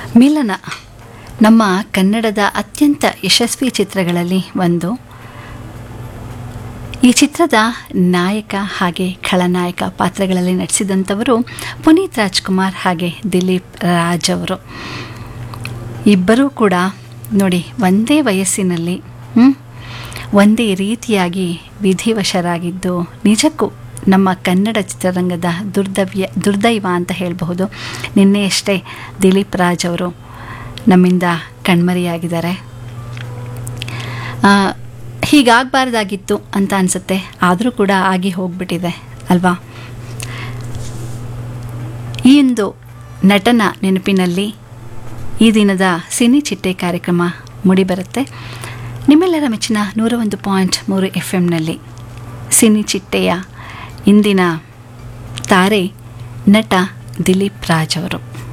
ಮಿಲನ ನಮ್ಮ ಕನ್ನಡದ ಅತ್ಯಂತ ಯಶಸ್ವಿ ಚಿತ್ರಗಳಲ್ಲಿ ಒಂದು ಈ ಚಿತ್ರದ ನಾಯಕ ಹಾಗೆ ಖಳನಾಯಕ ಪಾತ್ರಗಳಲ್ಲಿ ನಟಿಸಿದಂಥವರು ಪುನೀತ್ ರಾಜ್ಕುಮಾರ್ ಹಾಗೆ ದಿಲೀಪ್ ರಾಜ್ ಅವರು ಇಬ್ಬರೂ ಕೂಡ ನೋಡಿ ಒಂದೇ ವಯಸ್ಸಿನಲ್ಲಿ ಹ್ಮ್, ಒಂದೇ ರೀತಿಯಾಗಿ ವಿಧಿವಶರಾಗಿದ್ದು ನಿಜಕ್ಕೂ ನಮ್ಮ ಕನ್ನಡ ಚಿತ್ರರಂಗದ ದುರ್ದವ್ಯ ದುರ್ದೈವ ಅಂತ ಹೇಳಬಹುದು ನಿನ್ನೆಯಷ್ಟೇ ದಿಲೀಪ್ ರಾಜ್ ಅವರು ನಮ್ಮಿಂದ ಕಣ್ಮರೆಯಾಗಿದ್ದಾರೆ ಆ, ಹೀಗಾಗಬಾರ್ದಾಗಿತ್ತು ಅಂತ ಅನಿಸುತ್ತೆ ಆದರೂ ಕೂಡ ಆಗಿ ಹೋಗ್ಬಿಟ್ಟಿದೆ ಅಲ್ವಾ ಈ ಒಂದು ನಟನ ನೆನಪಿನಲ್ಲಿ ಈ ದಿನದ ಸಿನಿ ಚಿಟ್ಟೆ ಕಾರ್ಯಕ್ರಮ ಮೂಡಿಬರುತ್ತೆ ನಿಮ್ಮೆಲ್ಲರ ಮೆಚ್ಚಿನ ನೂರ ಒಂದು ಪಾಯಿಂಟ್ ಮೂರು ಎಫ್ ಎಮ್ನಲ್ಲಿ ಸಿನಿ ಚಿಟ್ಟೆಯ ಇಂದಿನ ತಾರೆ ನಟ ದಿಲೀಪ್ ರಾಜ್ ಅವರು